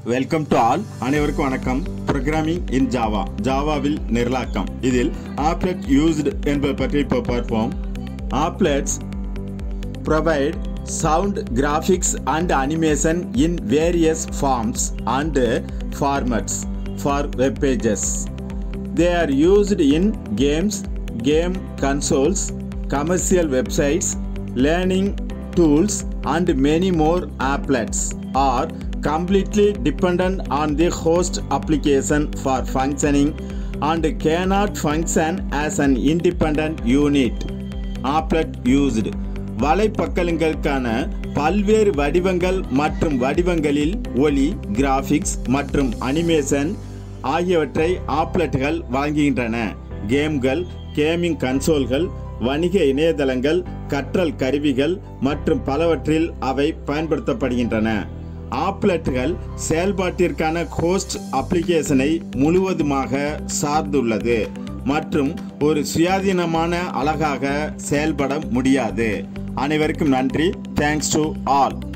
Welcome to all அனைவருக்கும் வணக்கம் programming இன் Java ஜாவாவில் நிரலாக்கம் இதில் ஆப்லெட் யூஸ்டு என்பது பற்றி இப்போ பார்ப்போம் applets provide sound graphics and animation in various forms and formats for web pages. They are used in games, game consoles, commercial websites, learning tools, and many more applets are completely dependent on the host application for functioning and cannot function as an independent unit. Applet used வலைப்பக்கங்களுக்கான பல்வேறு வடிவங்கள் மற்றும் வடிவங்களில் ஒலி graphics மற்றும் animation ஆகியவற்றை ஆப்லெட்டுகள் வழங்குகின்றன கேம்கள் gaming கன்சோல்கள் வணிக இணையதளங்கள் கற்றல் கருவிகள் மற்றும் பலவற்றில் அவை பயன்படுத்தப்படுகின்றன ஆப்லெட்டுகள் செயல்பாட்டிற்கான ஹோஸ்ட் அப்ளிகேஷனை முழுவதுமாக சார்ந்துள்ளது மற்றும் ஒரு சுயாதீனமான அழகாக செயல்பட முடியாது அனைவருக்கும் நன்றி தேங்க்ஸ் டு ஆல்